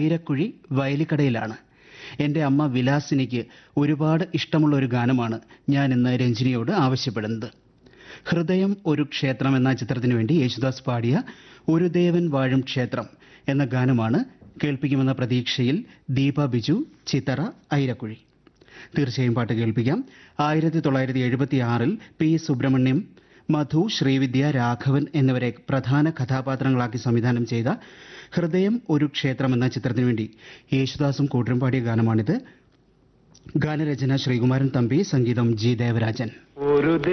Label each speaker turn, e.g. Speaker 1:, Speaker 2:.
Speaker 1: ഐരക്കുഴി വയലിക്കടയിലാണ് എൻ്റെ അമ്മ വിലാസിനിക്ക് ഒരുപാട് ഇഷ്ടമുള്ള ഒരു ഗാനമാണ് ഞാൻ ഇന്ന് രഞ്ജിനിയോട് ആവശ്യപ്പെടുന്നത് ഹൃദയം ഒരു ക്ഷേത്രം എന്ന ചിത്രത്തിനു വേണ്ടി യേശുദാസ് പാടിയ ഒരു ദേവൻ വാഴും ക്ഷേത്രം എന്ന ഗാനമാണ് കേൾപ്പിക്കുമെന്ന പ്രതീക്ഷയിൽ ദീപ ബിജു ചിത്തറ ഐരക്കുഴി തീർച്ചയായും പാട്ട് കേൾപ്പിക്കാം ആയിരത്തി തൊള്ളായിരത്തി എഴുപത്തി ആറിൽ പി സുബ്രഹ്മണ്യം മധു ശ്രീവിദ്യ രാഘവൻ എന്നിവരെ പ്രധാന കഥാപാത്രങ്ങളാക്കി സംവിധാനം ചെയ്ത ഹൃദയം ഒരു ക്ഷേത്രം എന്ന ചിത്രത്തിനു വേണ്ടി യേശുദാസും കൂട്ടരും പാടിയ ഗാനമാണിത് ഗാനരചന ശ്രീകുമാരൻ തമ്പി സംഗീതം ജി ദേവരാജൻ
Speaker 2: ഒരു